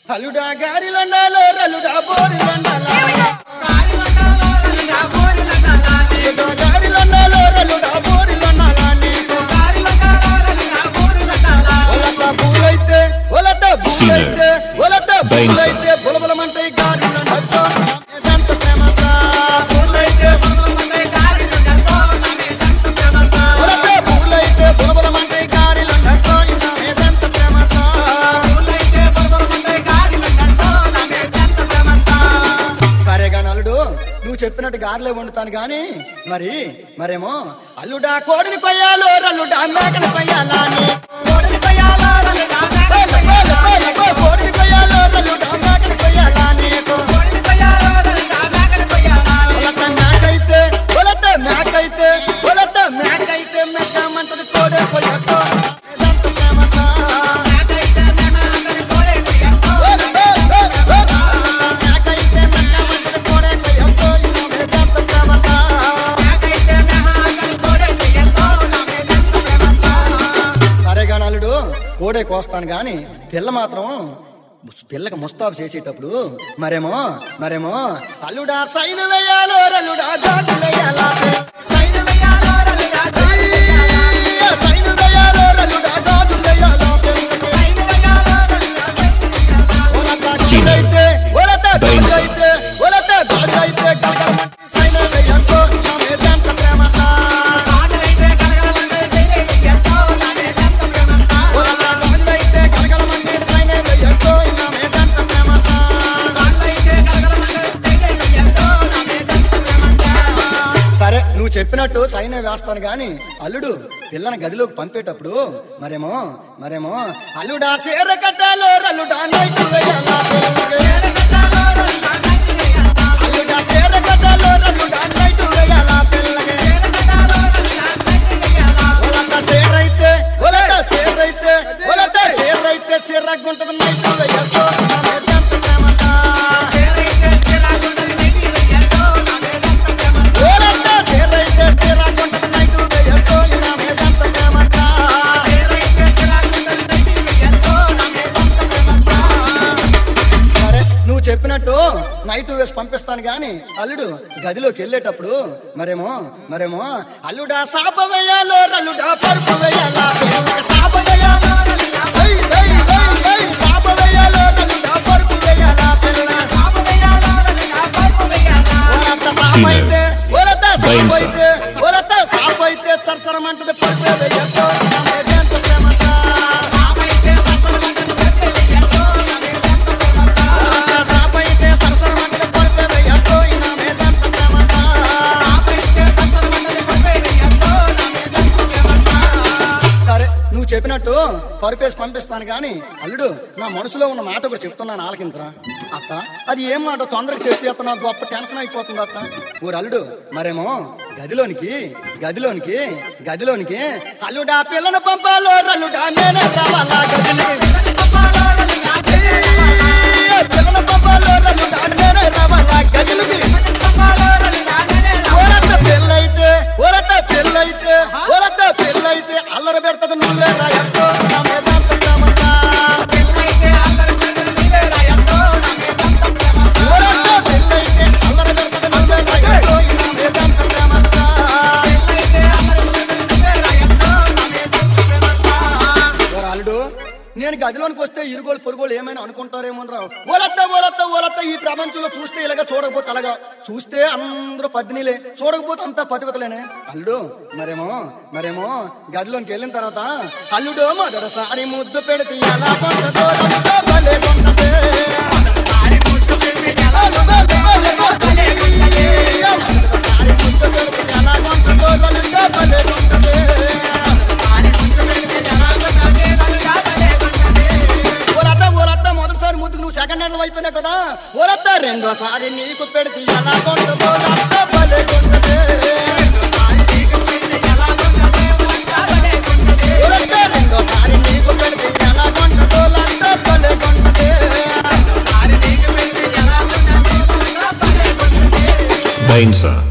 అల్లుడా గారిలండాలో రల్లుడా బోరిలండాలా అల్లుడా గారిలండాలో రల్లుడా బోరిలండాలా నీకు ఒలట పూలైతే ఒలట పూలైతే ఒలట పూలైతే బులబులమంటే గారిలండతో ఏదంత ప్రేమతా పూలైతే ఒలట పూలైతే బులబులమంటే గారిలండతో ఏదంత ప్రేమతా సరే గాని అల్లుడు నువ్వు చెప్పినట్టు గారెలే వండుతాను గాని మరి మరేమో అల్లుడా కోడిని కొయ్యాలో రల్లుడా మేకని కొయ్యాలా అని కోడిని కొయ్యాలో రల్లుడా మేకని కొయ్యాలా కోడిని కొయ్యాలో రల్లుడా మేకని కొయ్యాలా నీకు ఒలట మేకైతే ఒలట మేకైతే ఒలట మేకైతే మెక్కమంటది కోడే కొయ్యకో ఏదంత ప్రేమతా మేకైతే మెక్కమంటది కోడే కొయ్యకో ఏదంత ప్రేమతా సరే గాని అల్లుడు కోడే కోస్తాను గాని పిల్ల మాత్రం పిల్లకి ముస్తాబు చేసేటప్పుడు మరేమో మరేమో అల్లుడా సైన్ వేయాలో రల్లుడా జాతి వేయాలా సైన్ వేయాలో రల్లుడా సైన్ వేయాలో రల్లుడా జాతి వేయాలా ఒలత గొడ్డైతే ఒలత గొడ్డైతే ఒలత గొడ్డైతే గలగలమంటే సైన్ వేయకో ఏదంత ప్రేమతా ఒలత గొడ్డైతే గలగలమంటే సైన్ వేయకో ఏదంత ప్రేమతా సరే నువ్వు చెప్పినట్టు సైన్ వేస్తాను గాని అల్లుడు పిల్లని గదిలోకి పంపేటప్పుడు మరేమో మరేమో అల్లుడా చీర కట్టాలో రల్లుడా నైట్ వేయాలా పిల్లకి? అల్లుడా చీర కట్టాలో రల్లుడా నైట్ వేయాలా పిల్లకి? ఒలత చీరైతే ఒలత చీరైతే ఒలత చీరైతే చీరగుంటది నైట్ వేయకో ఏదంత ప్రేమతా? ఓలట సేరైతే సేరాకుంటది నైటు వేయకో నా మీదంత ప్రేమతా. సరే నువ్వు చెప్పినట్టు నైట్ వేసి పంపిస్తాను గాని అల్లుడు గదిలోకి వెళ్ళేటప్పుడు మరేమో మరేమో అల్లుడా సాప వేయాలో రల్లుడా పరుపు వేయాలా పిల్లకి సాప వేయాలో ఏయ్, ఏయ్, ఏయ్, ఏయ్, సాప వేయాలో రల్లుడా పరుపు వేయాలా పిల్ల ఒలత సాపైతే ఒలత సాపైతే ఒలత సాపైతే సరసరమంటది పరుపు వేయకో నా మీదంత ప్రేమతా. సాపైతే సరసరమంటది పరుపు వేయకో నా మీదంత ప్రేమతా. సరే నువ్వు చెప్పినట్టు పరుపేసి పంపిస్తాను గాని అల్లుడు నా మనసులో ఉన్న మాట కూడా చెప్తున్నాను ఆలకించరా అత్త అది ఏం మాట తొందరగా చెప్పి అత్త నాకు గొప్ప టెన్షన్ అయిపోతుంది అత్త ఊరు అల్లుడు మరేమో గదిలోనికి గదిలోనికి గదిలోనికి అల్లుడా పిల్లను పంపాలో రల్లుడా నేనే రావాలా గదిలోకి పిల్లను పంపాలో రల్లుడా నేనే రావాలా గదిలోకి ఒరత పెళ్ళైతే ఒరత పెళ్ళైతే ఒరత పెళ్ళైతే అల్లరి పెడతది నువ్వే రాయక్కో నా మీదంత ప్రేమతా. ఒరత పెళ్ళైతే అల్లరి పెడతది నువ్వే రాయక్కో నా మీదంత ప్రేమతా. ఓ రాలుడు నేను గదిలోనికి వస్తే ఇరుగోలు పొరుగోలు ఏమైనా అనుకుంటారేమో రావు ఓలత్త ఓలత్త ఓలత్త ఈ ప్రపంచంలో చూస్తే ఇలాగ చూడకపోతే అలాగా చూస్తే అందరూ పద్దినిలే చూడకపోతే అంతా పతివతలేనే అల్లుడు మరేమో మరేమో గదిలోకి వెళ్ళిన తర్వాత అల్లుడు మొదటిసారి ముద్దు పెడితే ఎలా కొంటదో రలుగా భలే కొంటదే. మొదటిసారి ముద్దు పెడితే ఎలా కొంటదే. మొదటిసారి ముద్దు పెడితే ఎలా కొంటదో రలుగా భలే కొంటదే. ఓరత్త ఓరత్త మొదటిసారి ముద్దుకు నువ్వు సెకండ్ హ్యాండ్ అయిపోయినా కదా ఓరత్త రెండోసారి నీకు పెడితే ఎలా కొంటదో రత్త భలే కొంటదే. ఓరత్త రెండోసారి నీకు పెడితే ఎలా కొంటదో రత్త భలే కొంటదే. Bainsa.